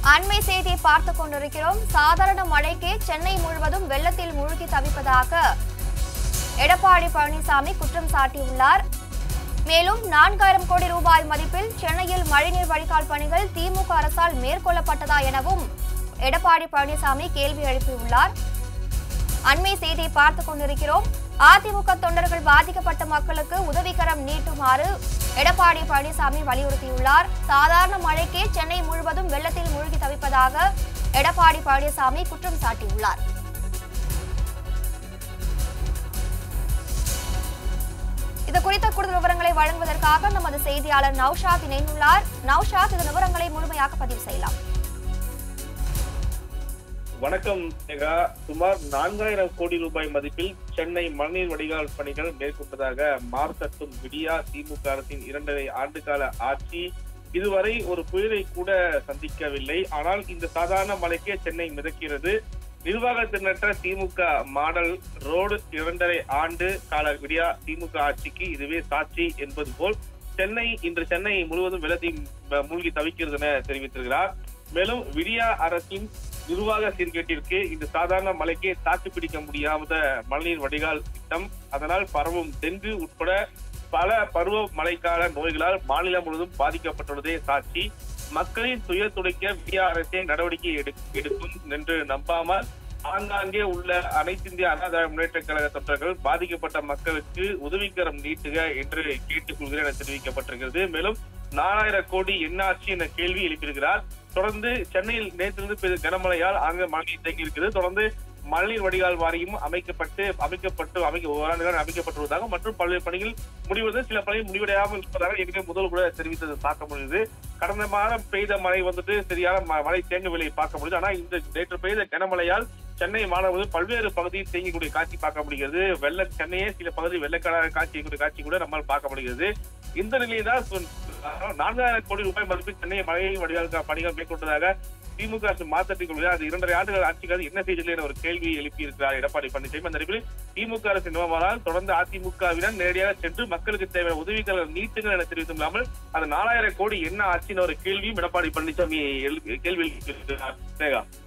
அண்மை செய்தியை பார்த்துக் கொண்டிருக்கிறோம் சாதாரண மழைக்கே சென்னை முழுவதும் வெள்ளத்தில் மூழ்கி தவிப்பதாக எடப்பாடி பழனிசாமி குற்றம் சாட்டியுள்ளார் மேலும் நான்காயிரம் கோடி ரூபாய் மதிப்பில் சென்னையில் மழைநீர் வடிகால் பணிகள் திமுக அரசால் மேற்கொள்ளப்பட்டதா எனவும் எடப்பாடி பழனிசாமி கேள்வி எழுப்பியுள்ளார் அண்மை செய்தியை பார்த்துக் கொண்டிருக்கிறோம் அதிமுக தொண்டர்கள் பாதிக்கப்பட்ட மக்களுக்கு உதவிக்கரம் நீட்டுமாறு எடப்பாடி பழனிசாமி வலியுறுத்தியுள்ளார் சாதாரண மழைக்கே சென்னை முழுவதும் வெள்ளத்தில் மூழ்கி தவிப்பதாக எடப்பாடி பழனிசாமி குற்றம் சாட்டியுள்ளார் இது குறித்த கூடுதல் விவரங்களை வழங்குவதற்காக நமது செய்தியாளர் நௌஷாத் இணைந்துள்ளார் நௌஷாத் இந்த விவரங்களை முழுமையாக பதிவு செய்யலாம் வணக்கம் மேகா சுமார் நான்காயிரம் கோடி ரூபாய் மதிப்பில் சென்னை மழைநீர் வடிகால் பணிகள் மேற்கொண்டதாக மார்த்தட்டும் விடியா திமுக அரசின் இரண்டரை ஆண்டுகால ஆட்சி இதுவரை ஒரு புயலை கூட சந்திக்கவில்லை ஆனால் இந்த சாதாரண மழைக்கே சென்னை மிதக்கிறது நிர்வாக திறனற்ற திமுக மாடல் ரோடு இரண்டரை ஆண்டு கால விடியா திமுக ஆட்சிக்கு இதுவே சாட்சி என்பது போல் சென்னை இன்று சென்னை முழுவதும் வெள்ளத்தில் மூழ்கி தவிக்கிறது என தெரிவித்திருக்கிறார் மேலும் விடியா அரசின் நிர்வாக சீர்கேட்டிற்கு இந்த சாதாரண மழைக்கே தாக்கு பிடிக்க முடியாத மழைநீர் வடிகால் திட்டம் அதனால் பரவும் டெங்கு உட்பட பல பருவ மழைக்கால நோய்களால் மாநிலம் முழுவதும் பாதிக்கப்பட்டுள்ளதே சாட்சி மக்களின் துயர் துடைக்க விடியா அரசே நடவடிக்கை எடு- எடுக்கும் என்று நம்பாமல் ஆங்காங்கே உள்ள அனைத்து இந்திய அண்ணா திராவிட முன்னேற்ற கழக தொண்டர்கள் பாதிக்கப்பட்ட மக்களுக்கு உதவிக்கரம் நீட்டுக என்று கேட்டுக்கொள்கிறேன் என தெரிவிக்கப்பட்டிருக்கிறது மேலும் நாலாயிரம் கோடி என்ன ஆச்சு என கேள்வி எழுப்பியிருக்கிறார் தொடர்ந்து சென்னையில் நேற்றிலிருந்து பெய்த கனமழையால் அங்கு மழை தேங்கி இருக்கிறது தொடர்ந்து மழைநீர் வடிகால் வாரியம் அமைக்கப்பட்டு அமைக்கப்பட்டு அமைக்க ஓராண்டுகள் அமைக்கப்பட்டுள்ளதாக மற்றும் பல்வேறு பணிகள் முடிவது சில பணிகள் முடிவடையாமல் இருப்பதாக ஏற்கனவே முதல் கூட தெரிவித்தது பார்க்க முடியுது கடந்த மாதம் பெய்த மழை வந்துட்டு சரியான ம- மழை தேங்கவில்லை பார்க்க முடியுது ஆனா இந்த நேற்று பெய்த கனமழையால் சென்னை மாநகரம் பல்வேறு பகுதியில் தேங்கக்கூடிய காட்சி பார்க்க முடிகிறது வெள்ள சென்னையே சில பகுதி வெள்ளக்கார காட்சி காட்சி கூட நம்மால் பார்க்க முடிகிறது இந்த நிலையில் தான் சொ- நான்காயிரம் கோடி ரூபாய் மதிப்பில் சென்னை மழை வடிகால் பணிகள் மேற்கொண்டதாக திமுக அரசு மாற்றத்தை கொள்கிறார் அது இரண்டரை ஆண்டுகள் ஆட்சிக்காக என்ன செய்தது என ஒரு கேள்வி எழுப்பி இருக்கிறார் எடப்பாடி பழனிசாமி அந்த நிலையில் திமுக அரசு நிலவரால் தொடர்ந்து அதிமுகவினர் நேரடியாக சென்று மக்களுக்கு தேவையான உதவிகள் நீட்டுங்கள் என தெரிவித்தும் இல்லாமல் அந்த நாலாயிரம் கோடி என்ன ஆட்சின்னு ஒரு கேள்வியும் எடப்பாடி பழனிசாமி எழு- கேள்வி எழுப்பியிருக்கிறார். ஸ்னேகா